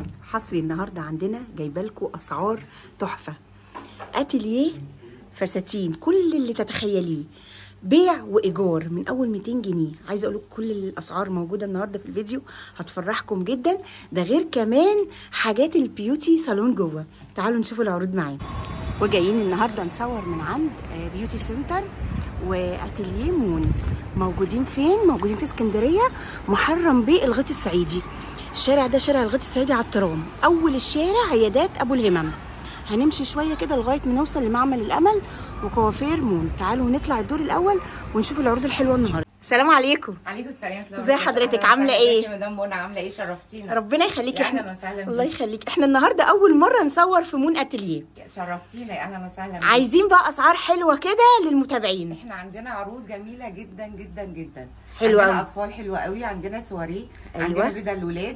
حصري النهارده عندنا جايبه لكم اسعار تحفه اتيليه فساتين كل اللي تتخيليه بيع وايجار من اول 200 جنيه عايزه اقول لكم كل الاسعار موجوده النهارده في الفيديو هتفرحكم جدا ده غير كمان حاجات البيوتي صالون جوه تعالوا نشوفوا العروض معانا وجايين النهارده نصور من عند آه، بيوتي سنتر واتيليه مون موجودين فين موجودين في اسكندريه محرم بيه الغيط الصعيدي الشارع ده شارع الغيط الصعيدي على الترام اول الشارع عيادات ابو الهمم هنمشي شويه كده لغايه ما نوصل لمعمل الامل وكوافير مون تعالوا نطلع الدور الاول ونشوف العروض الحلوه النهارده السلام عليكم عليكم السلام ورحمة الله ازي وبركاته. حضرتك؟ أهلا عاملة وسهلا ايه؟ بيكي يا مدام منى عامله ايه شرفتينا ربنا يخليكي يا أهلا احنا وسهلا الله بيك. يخليك احنا النهارده اول مره نصور في مون اتيليه شرفتينا يا اهلا وسهلا بيك. عايزين بقى اسعار حلوه كده للمتابعين احنا عندنا عروض جميله جدا جدا جدا حلوة عندنا أوي. اطفال حلوه قوي عندنا سواريه أيوة. عندنا بدل الولاد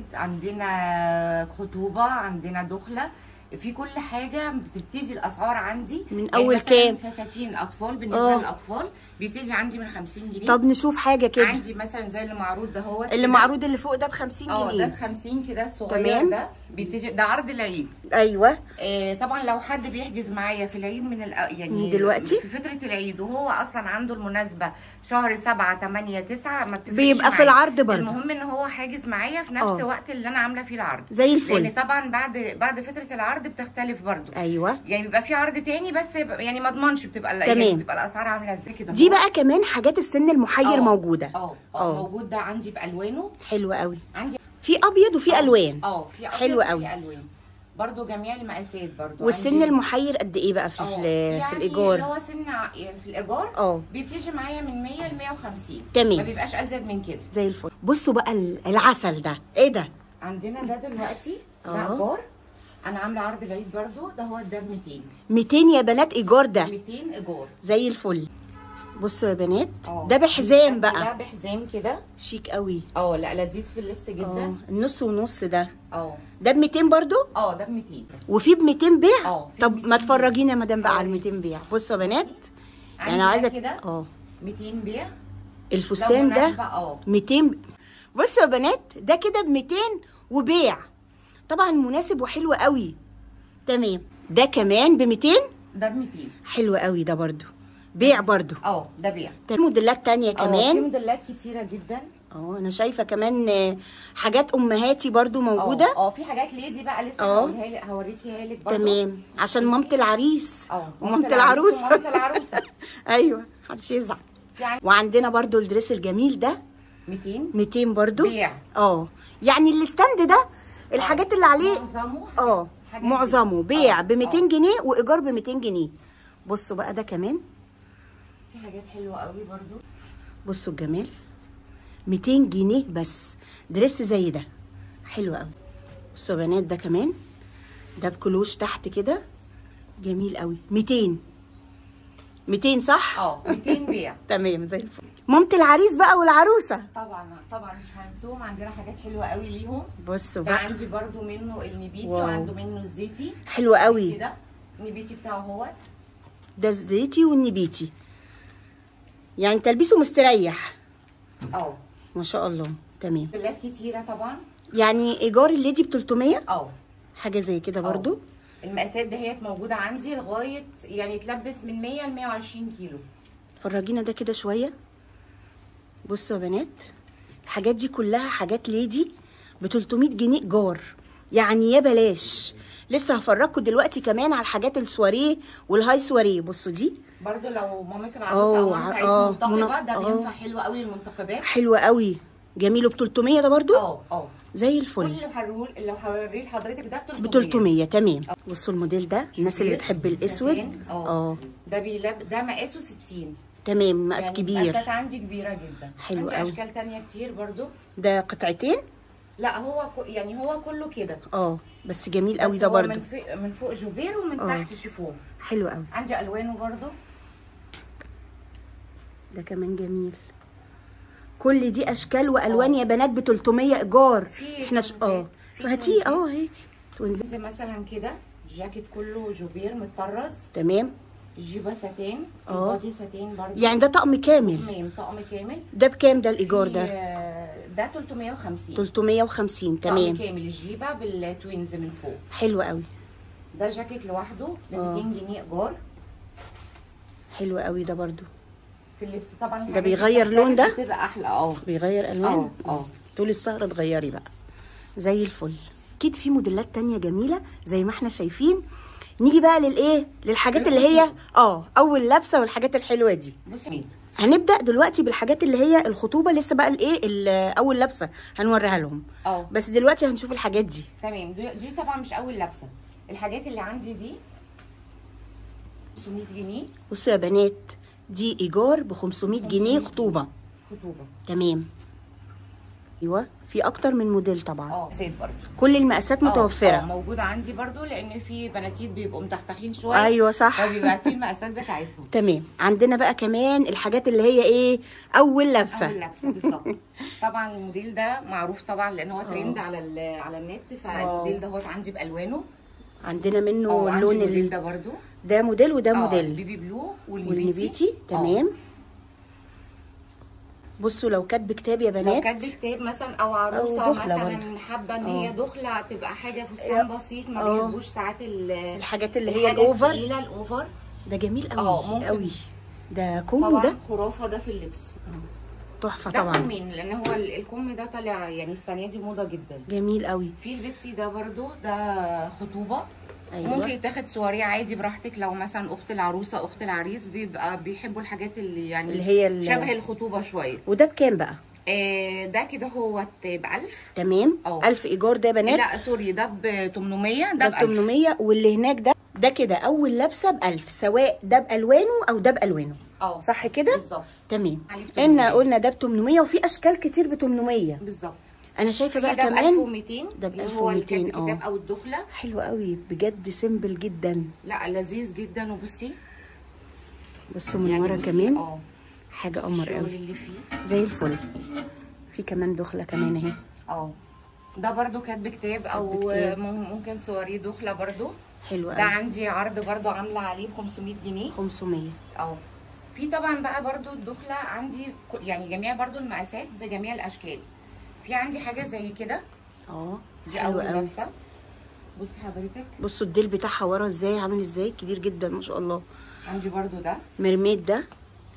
عندنا خطوبه عندنا دخله في كل حاجه بتبتدي الاسعار عندي من يعني أول مثلاً كام؟ فساتين الاطفال بالنسبه آه. للاطفال بيبتدي عندي من 50 جنيه طب نشوف حاجه كده عندي مثلا زي اللي معروض ده هو اللي معروض اللي فوق ده ب 50 اه ده ب جنيه 50 كده الصغير تمام. ده بيبتدي ده عرض العيد ايوه آه، طبعا لو حد بيحجز معايا في العيد من الأ... يعني من دلوقتي؟ في فتره العيد وهو اصلا عنده المناسبه شهر 7 8 9 ما بتفرقش بيبقى في معايا. العرض برضه. المهم ان هو حاجز معايا في نفس آه. وقت اللي انا عامله فيه العرض زي الفل. لان طبعا بعد بعد فتره العرض بتختلف برضه ايوه يعني بيبقى في عرض تاني بس يبقى- يعني ما اضمنش بتبقى ال- تمام. يعني بتبقى الاسعار عامله ازاي كده دي هو. بقى كمان حاجات السن المحير آه. موجوده اه آه. اه موجود ده عندي بالوانه حلوه قوي عندي في ابيض وفي آه. الوان اه في أبيض حلو وفي قوي. الوان برضو جميع المقاسات برضو والسن عندي- المحير قد ايه بقى في اه ال- يعني في اللي الايجار هو سن ع- يعني في الايجار اه. بيبتدي معايا من 100 ل 150 تمام. ما بيبقاش ازيد من كده زي الفل بصوا بقى ال- العسل ده ايه ده عندنا ده دلوقتي ده اه. ايجار انا عامله عرض العيد برضو ده هو ده ب 200 200 يا بنات ايجار ده 200 ايجار زي الفل بصوا يا بنات اه. ده بحزام ده بقى بحزام كده شيك قوي اه لا لذيذ في اللبس اه جدا النص ونص ده اه ده ب 200 برضو اه ده ب 200 وفي ب 200 بيع اه، في طب 200 ما تفرجينا يا مدام بقى على ال حوالي. 200 بيع بصوا يا بنات يعني عندي لو ده عايزه كده اه 200 بيع الفستان مناسبة، ده اه 200 بصوا يا بنات ده كده ب 200 وبيع طبعا مناسب وحلو قوي تمام ده كمان ب 200 ده ب 200 حلو قوي ده برضو بيع برضو اه ده بيع تمام موديلات تانية اه في كمان موديلات كتيره جدا اه انا شايفه كمان آه، حاجات امهاتي برضو موجوده اه اه في حاجات ليدي بقى لسه اه. هوريها لك هوريكيها لك برضه تمام عشان مامة العريس اه ومامة العروسه ومامة العروسه ايوه محدش يزعل يعني وعندنا برضو الدريس الجميل ده 200 200 برضو بيع. اه يعني الستاند ده الحاجات اللي عليه معظمه اه حاجات معظمه دي. بيع اه، ب 200 اه. جنيه وايجار ب 200 جنيه بصوا بقى ده كمان في حاجات حلوه قوي برضو بصوا الجمال 200 جنيه بس دريس زي ده حلو قوي بصوا يا بنات ده كمان ده بكلوش تحت كده جميل قوي 200 200 صح اه 200 بيع تمام زي الفل مامة العريس بقى والعروسه طبعا طبعا مش هنسوهم عندنا حاجات حلوه قوي ليهم بصوا ده بقى عندي برضو منه النبيتي واو. وعنده منه الزيتي حلو قوي كده النبيتي بتاعه هوت ده الزيتي والنبيتي يعني تلبيسه مستريح اه ما شاء الله تمام موديلات كتيره طبعا يعني ايجار الليدي ب 300 اه حاجه زي كده برضو اه. المقاسات دهيت موجوده عندي لغايه يعني تلبس من 100 ل 120 كيلو فرجينا ده كده شويه بصوا يا بنات الحاجات دي كلها حاجات ليدي ب 300 جنيه ايجار يعني يا بلاش لسه هفرجكم دلوقتي كمان على الحاجات السواريه والهاي سواريه بصوا دي برضو لو مامة اه، العروسه او ع- مامة اه، عريس منتقبه منق- ده اه. بينفع حلو قوي للمنتقبات حلوه قوي جميل ب 300 ده برضو اه اه زي كل الفل اللي هوريه اللي هوريه لحضرتك ده ب 300 تمام بصوا الموديل ده الناس اللي بتحب الاسود اه اه ده بيلب ده مقاسه 60 تمام مقاس يعني كبير المقاسات عندي كبيره جدا حلو عندي قوي. اشكال تانية كتير برضو ده قطعتين لا هو كو- يعني هو كله كده اه بس جميل قوي بس ده هو برضو من فوق من فوق جوبير ومن اه. تحت شيفون حلو قوي عندي الوانه برضو ده كمان جميل كل دي اشكال والوان يا بنات ب 300 ايجار في احنا ش... اه توينزات. في هاتيه اه توينزات. هاتي توينزات زي مثلا كده جاكيت كله جوبير متطرز تمام جيبه ساتين اه. البادي ساتين برضو يعني ده طقم كامل تمام طقم كامل ده بكام ده الايجار في، ده آه، ده 350 350 طقم تمام كامل الجيبه بالتوينز من فوق حلو قوي ده جاكيت لوحده ب اه. 200 جنيه ايجار حلو قوي ده برضو في اللبس طبعا ده الحاجات دي بيغير لون ده؟ بتختلف، بتبقى احلى اه بيغير الوان اه اه طول السهرة تغيري بقى زي الفل اكيد في موديلات تانية جميلة زي ما احنا شايفين نيجي بقى للايه للحاجات اللي هي اه اول لابسة والحاجات الحلوة دي بصي هنبدأ دلوقتي بالحاجات اللي هي الخطوبة لسه بقى الايه ال- اول لابسة هنوريها لهم اه بس دلوقتي هنشوف الحاجات دي تمام دي, دي طبعا مش اول لابسه الحاجات اللي عندي دي 500 جنيه بصوا يا بنات دي ايجار ب 500 جنيه خطوبة خطوبه تمام ايوه في اكتر من موديل طبعا اه سيت برضو كل المقاسات اه، اه، متوفرة موجوده عندي برضو لان في بناتيت بيبقوا متختخين شويه ايوه صح فبيبقى في المقاسات بتاعتهم تمام عندنا بقى كمان الحاجات اللي هي ايه اول لابسه اول لابسه بالظبط طبعا الموديل ده معروف طبعا لان هو ترند على ال- على النت فالموديل ده هو عندي بالوانه عندنا منه اه عندي اللون الموديل ال... ده برضو ده موديل وده اه، موديل البيبي بلو والنبيتي والنبيتي اه. تمام بصوا لو كاتب كتاب يا لو بنات كاتب كتاب مثلا او عروسه أو دخلة مثلا برضو. حابه ان اه. هي دخله تبقى حاجه فستان بسيط ما اه. بيحبوش ساعات ال- الحاجات اللي هي الحاجة الاوفر التقيلة، الاوفر ده جميل اه، قوي ممكن. قوي ده كومبو ده طبعا خرافه ده في اللبس تحفه ده طبعا كمين لان هو ال- الكم ده طالع يعني السنه دي موضه جدا جميل قوي في البيبسي ده برضو ده خطوبه أيوة. ممكن يتاخد سواريه عادي براحتك لو مثلا اخت العروسه اخت العريس بيبقى بيحبوا الحاجات اللي يعني اللي هي ال- شبه الخطوبه شويه وده بكام بقى آه ده كده هو ب 1000 تمام اه. 1000 ايجار ده يا بنات لا سوري ده ب 800 ده ده ب ب 1000 800 واللي هناك ده ده كده اول لابسه ب 1000 سواء ده بالوانه او ده بالوانه اه صح كده بالظبط تمام عليه ب ان 800. قلنا ده ب 800 وفي اشكال كتير ب 800 بالظبط انا شايفه بقى ده ب كمان 1200 ده ب اللي هو 1200 الكتاب اه او الدخله حلو قوي بجد سيمبل جدا لا لذيذ جدا وبصي بصوا من يعني ورا بصي، كمان اه حاجه قمر الشغل قوي اللي فيه زي الفل في كمان دخله كمان اهي اه ده برضو كاتب كتاب او كاتب كتاب. مم- ممكن سواريه دخله برضو حلو ده قوي عندي عرض برضو عامله عليه ب 500 جنيه 500 اه في طبعا بقى برضو الدخله عندي ك- يعني جميع برضو المقاسات بجميع الاشكال في عندي حاجه زي كده اه دي حلو اول قوي لابسه بصي حضرتك بصوا الديل بتاعها ورا ازاي عامل ازاي كبير جدا ما شاء الله عندي برضو ده ميرميد ده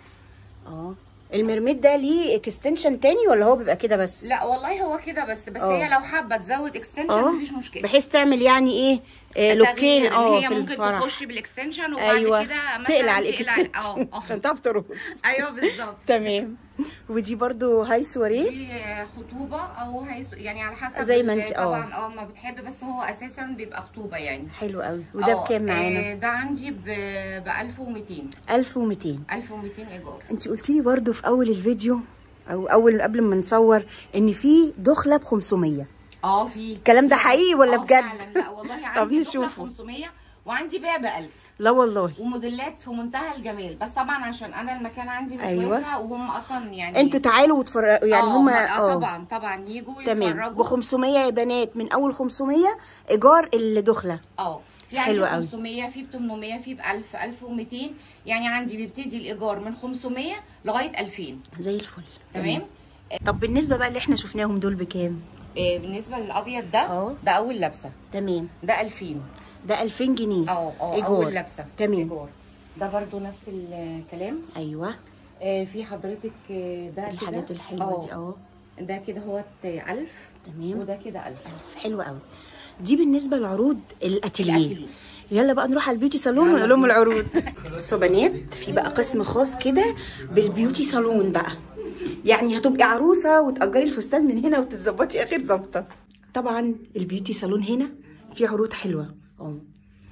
اه الميرميد ده ليه اكستنشن تاني ولا هو بيبقى كده بس لا والله هو كده بس بس اه. هي لو حابه تزود اكستنشن اه مفيش مشكله بحيث تعمل يعني ايه آه لوكين التغيير اه اللي هي في ممكن الفرح تخش بالاكستنشن وبعد ايوه كده مثلا تقلع اه الاكستنشن اه عشان تعرف ترقص ايوه بالظبط تمام ودي برضو هاي سواريه دي خطوبه او هيس يعني على حسب زي ما ال- انت- اه. طبعا اه ما بتحب بس هو اساسا بيبقى خطوبه يعني حلو قوي وده اه، بكام معانا آه، ده عندي ب 1200 1200 1200 ايجار انت قلتي لي برضو في اول الفيديو او اول قبل ما نصور ان في دخله ب 500 اه في الكلام ده حقيقي ولا اه بجد؟ فعلا لا والله طب عندي دخلة نشوفه. 500 وعندي بيع ب 1000 لا والله وموديلات في منتهى الجمال بس طبعا عشان انا المكان عندي مش أيوة. واسع وهم اصلا يعني انتوا تعالوا وتفرجوا يعني اه، هم ما- اه طبعا طبعا يجوا تمام ب يتفرجوا 500 يا بنات من اول 500 ايجار الدخله اه في حلو عندي قوي. 500 في ب 800 في ب 1000 1200 يعني عندي بيبتدي الايجار من 500 لغايه 2000 زي الفل تمام طب بالنسبه بقى اللي احنا شفناهم دول بكام آه، بالنسبه للابيض ده اه. ده اول لبسه تمام ده 2000 ده 2000 جنيه اه اه ايجار اول لبسه تمام إيجار. ده برضو نفس الكلام ايوه آه، في حضرتك آه، ده كده الحاجات الحلوه دي اه ده كده هو 1000 تمام وده كده 1000 حلو قوي دي بالنسبه لعروض الاتيليه الأتيليه. يلا بقى نروح على البيوتي صالون يلا ونقول لهم بينا. العروض بصوا بنات في بقى قسم خاص كده بالبيوتي صالون بقى يعني هتبقي عروسه وتأجري الفستان من هنا وتتظبطي اخر ظبطه طبعا البيوتي صالون هنا في عروض حلوه اه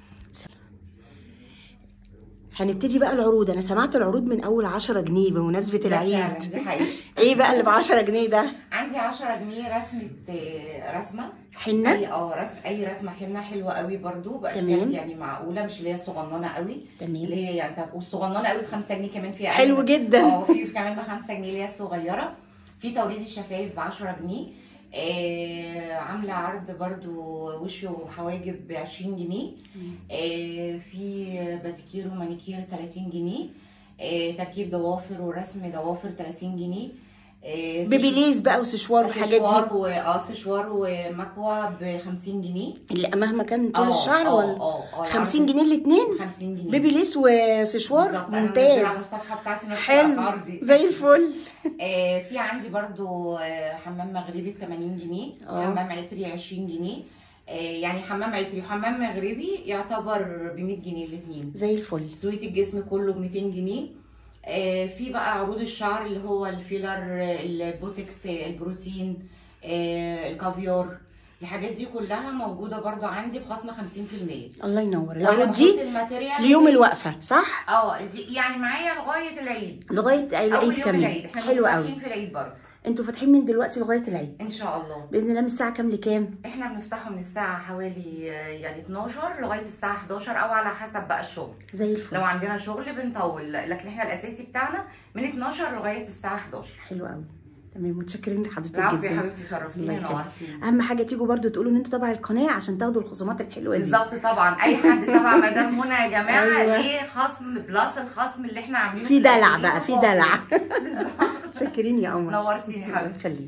هنبتدي بقى العروض انا سمعت العروض من اول 10 جنيه بمناسبه ده فعلا، العيد دي حقيقة. ايه بقى اللي ب 10 جنيه ده عندي 10 جنيه رسمه آه، رسمه حنة؟ اي اه رس اي رسمه حنه حلوه قوي برضو باشكال تمام. يعني معقوله مش اللي هي صغننه قوي تمام. اللي هي يعني والصغننه قوي ب 5 جنيه كمان فيها حلو جدا. اه في كمان ب 5 جنيه اللي هي الصغيره في توريد الشفايف ب 10 جنيه آه عامله عرض برضو وش وحواجب ب 20 جنيه آه في باديكير ومانيكير 30 جنيه آه تركيب ضوافر ورسم ضوافر 30 جنيه آه بيبيليز بقى وسشوار والحاجات سشوار دي و... اه سشوار ومكوى ب 50 جنيه اللي مهما كان طول آه، الشعر آه، ولا آه، آه، 50 العرض- جنيه الاثنين 50 جنيه بيبيليس وسشوار بالظبط، أنا منزلة على ممتاز الصفحه بتاعتي نفس حلو الأسعار دي. زي الفل آه، في عندي برضو آه، حمام مغربي ب 80 جنيه آه. حمام عطري 20 جنيه آه، يعني حمام عطري وحمام مغربي يعتبر ب 100 جنيه الاثنين زي الفل سويت الجسم كله ب 200 جنيه آه، في بقى عروض الشعر اللي هو الفيلر البوتكس البروتين آه، الكافيار الحاجات دي كلها موجوده برضو عندي بخصم 50% الله ينور وأنا العروض بحط دي الماتيريال ليوم الوقفه صح اه دي يعني معايا لغايه العيد لغايه اول العيد يوم كمان العيد احنا حلو قوي فاتحين في العيد برضو انتوا فاتحين من دلوقتي لغايه العيد ان شاء الله باذن الله من الساعه كام لكام احنا بنفتحه من الساعة حوالي آه، يعني 12 لغاية الساعة 11 او على حسب بقى الشغل زي الفل لو عندنا شغل بنطول لكن احنا الاساسي بتاعنا من 12 لغاية الساعة 11 حلو قوي تمام متشكرين لحضرتك العفو جدا يا حبيبتي شرفتيني الله يخليك. نورتيني اهم حاجه تيجوا برضو تقولوا ان انتوا تبع القناه عشان تاخدوا الخصومات الحلوه دي بالظبط طبعا اي حد تبع مدام منى يا جماعة أيوة. ليه خصم بلس الخصم اللي احنا عاملينه في دلع الأساسي بقى في وفوق. دلع بالظبط متشكرين يا قمر نورتيني يا الله حبيبتي يخليك